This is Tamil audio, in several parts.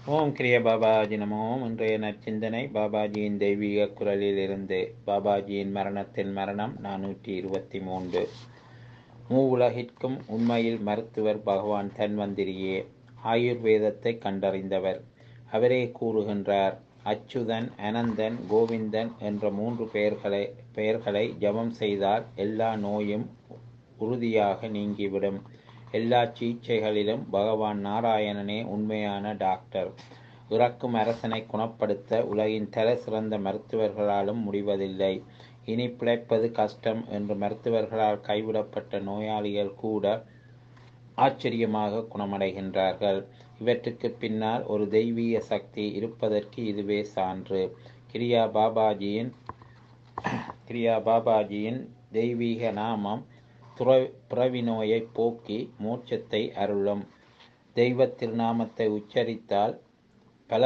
ஓம் கிரிய பாபாஜி நமோ இன்றைய நற்சிந்தனை பாபாஜியின் தெய்வீக குரலில் இருந்து பாபாஜியின் மரணத்தின் மரணம் நானூற்றி இருபத்தி மூன்று மூவுலகிற்கும் உண்மையில் மருத்துவர் பகவான் தன்வந்திரியே ஆயுர்வேதத்தை கண்டறிந்தவர் அவரே கூறுகின்றார் அச்சுதன் அனந்தன் கோவிந்தன் என்ற மூன்று பெயர்களை பெயர்களை ஜபம் செய்தால் எல்லா நோயும் உறுதியாக நீங்கிவிடும் எல்லா சிகிச்சைகளிலும் பகவான் நாராயணனே உண்மையான டாக்டர் இறக்கும் அரசனை குணப்படுத்த உலகின் தர சிறந்த மருத்துவர்களாலும் முடிவதில்லை இனி பிழைப்பது கஷ்டம் என்று மருத்துவர்களால் கைவிடப்பட்ட நோயாளிகள் கூட ஆச்சரியமாக குணமடைகின்றார்கள் இவற்றுக்கு பின்னால் ஒரு தெய்வீக சக்தி இருப்பதற்கு இதுவே சான்று கிரியா பாபாஜியின் கிரியா பாபாஜியின் தெய்வீக நாமம் துற பிறவி நோயை போக்கி மோட்சத்தை அருளும் தெய்வ திருநாமத்தை உச்சரித்தால் பல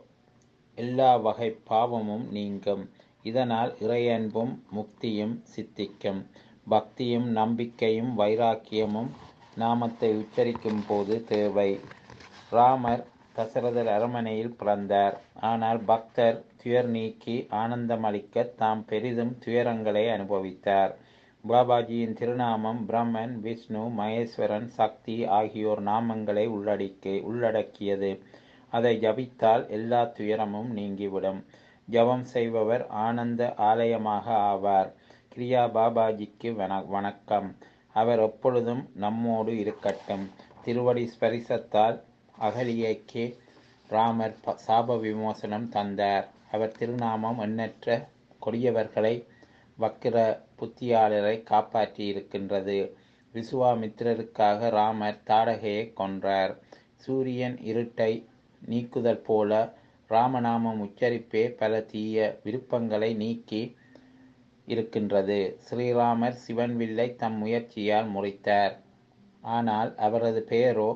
எல்லா வகை பாவமும் நீங்கும் இதனால் இறையன்பும் முக்தியும் சித்திக்கும் பக்தியும் நம்பிக்கையும் வைராக்கியமும் நாமத்தை உச்சரிக்கும் போது தேவை ராமர் தசரதர் அரமனையில் பிறந்தார் ஆனால் பக்தர் துயர் நீக்கி ஆனந்தமளிக்க தாம் பெரிதும் துயரங்களை அனுபவித்தார் பாபாஜியின் திருநாமம் பிரம்மன் விஷ்ணு மகேஸ்வரன் சக்தி ஆகியோர் நாமங்களை உள்ளடக்கி உள்ளடக்கியது அதை ஜபித்தால் எல்லா துயரமும் நீங்கிவிடும் ஜபம் செய்பவர் ஆனந்த ஆலயமாக ஆவார் கிரியா பாபாஜிக்கு வன வணக்கம் அவர் எப்பொழுதும் நம்மோடு இருக்கட்டும் திருவடி ஸ்பரிசத்தால் அகலியைக்கு ராமர் சாப விமோசனம் தந்தார் அவர் திருநாமம் எண்ணற்ற கொடியவர்களை வக்கிர புத்தியாளரை காப்பாற்றி இருக்கின்றது விசுவாமித்திரருக்காக ராமர் தாடகையை கொன்றார் சூரியன் இருட்டை நீக்குதல் போல ராமநாமம் உச்சரிப்பே பல தீய விருப்பங்களை நீக்கி இருக்கின்றது ஸ்ரீராமர் சிவன் வில்லை தம் முயற்சியால் முறித்தார் ஆனால் அவரது பெயரோ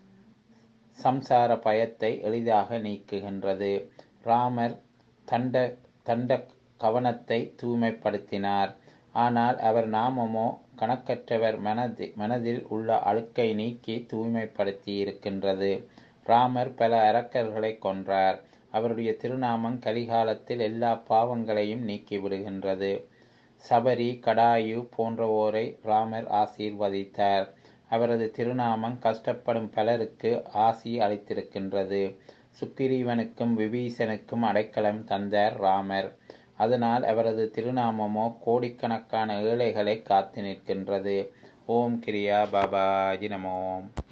சம்சார பயத்தை எளிதாக நீக்குகின்றது ராமர் தண்ட தண்ட கவனத்தை தூய்மைப்படுத்தினார் ஆனால் அவர் நாமமோ கணக்கற்றவர் மனதி மனதில் உள்ள அழுக்கை நீக்கி தூய்மைப்படுத்தி இருக்கின்றது ராமர் பல அரக்கர்களை கொன்றார் அவருடைய திருநாமம் கலிகாலத்தில் எல்லா பாவங்களையும் நீக்கிவிடுகின்றது சபரி கடாயு போன்றவோரை ராமர் ஆசீர்வதித்தார் அவரது திருநாமம் கஷ்டப்படும் பலருக்கு ஆசி அளித்திருக்கின்றது சுக்கிரீவனுக்கும் விபீசனுக்கும் அடைக்கலம் தந்தார் ராமர் அதனால் அவரது திருநாமமோ கோடிக்கணக்கான ஏழைகளை காத்து நிற்கின்றது ஓம் கிரியா பாபாஜி நமோம்